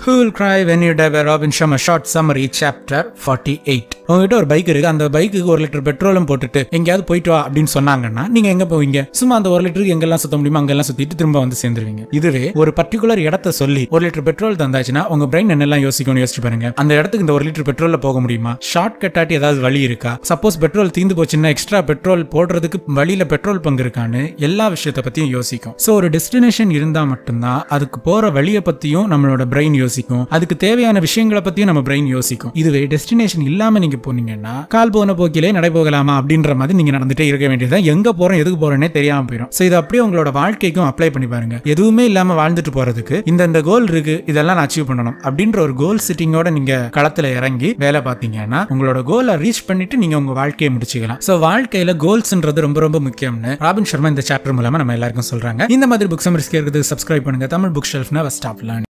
Who will cry when you die by Robin Sharma short summary chapter 48 உங்ககிட்ட ஒரு bike இருக்கு அந்த பைக்குக்கு ஒரு லிட்டர் பெட்ரோலும் போட்டுட்டு எங்கேயாவது போயிட்டு வா அப்படின்னு சொன்னாங்கன்னா நீங்க எங்க போவீங்க சும்மா அந்த ஒரு லிட்டருக்கு எங்கெல்லாம் சுத்த முடியுமோ அங்கெல்லாம் சுத்திட்டு திரும்ப வந்து சேர்ந்துருவீங்க இதுவே ஒரு பர்டிகுலர் இடத்த சொல்லி ஒரு லிட்டர் பெட்ரோல் தந்தாச்சுன்னா உங்க பிரெயின் என்னெல்லாம் யோசிக்கும்னு யோசிச்சு பாருங்க அந்த இடத்துக்கு இந்த ஒரு லிட்டர் பெட்ரோல்ல போக முடியுமா ஷார்ட் கட்டாட்டி ஏதாவது வழி இருக்கா சப்போஸ் பெட்ரோல் தீந்து போச்சுன்னா எக்ஸ்ட்ரா பெட்ரோல் போடுறதுக்கு வழியில பெட்ரோல் பங்கு இருக்கான்னு எல்லா விஷயத்த பத்தியும் யோசிக்கும் சோ ஒரு டெஸ்டினேஷன் இருந்தா மட்டும்தான் அதுக்கு போற வழியை பத்தியும் நம்மளோட பிரெயின் யோசிக்கும் அதுக்கு தேவையான விஷயங்களை பத்தியும் நம்ம பிரெயின் யோசிக்கும் இதுவே டெஸ்டினேஷன் இல்லாம நீங்க போனீங்கன்னா கால் போன போக்கிலே நடை போகலாமா அப்படின்ற மாதிரி நீங்க நடந்துட்டே இருக்க வேண்டியது எங்க போறோம் எதுக்கு போறோன்னே தெரியாம போயிடும் சோ இது அப்படியே உங்களோட வாழ்க்கைக்கும் அப்ளை பண்ணி பாருங்க எதுவுமே இல்லாம வாழ்ந்துட்டு போறதுக்கு இந்த இந்த கோல் இருக்கு இதெல்லாம் நான் அச்சீவ் பண்ணணும் அப்படின்ற ஒரு கோல் சிட்டிங்கோட நீங்க களத்துல இறங்கி வேலை பார்த்தீங்கன்னா உங்களோட கோலை ரீச் பண்ணிட்டு நீங்க உங்க வாழ்க்கையை முடிச்சுக்கலாம் சோ வாழ்க்கையில கோல்ஸ்ன்றது ரொம்ப ரொம்ப முக்கியம்னு ராபின் சர்மா இந்த சாப்டர் மூலமா நம்ம எல்லாருக்கும் சொல்றாங்க இந்த மாதிரி புக் சமரிஸ்க்கு இருக்கிறது சப்ஸ்கிரைப் பண்ணுங்க தமிழ் புக் ஷெல்ஃப்னா ஸ்டாப் லேர்ன்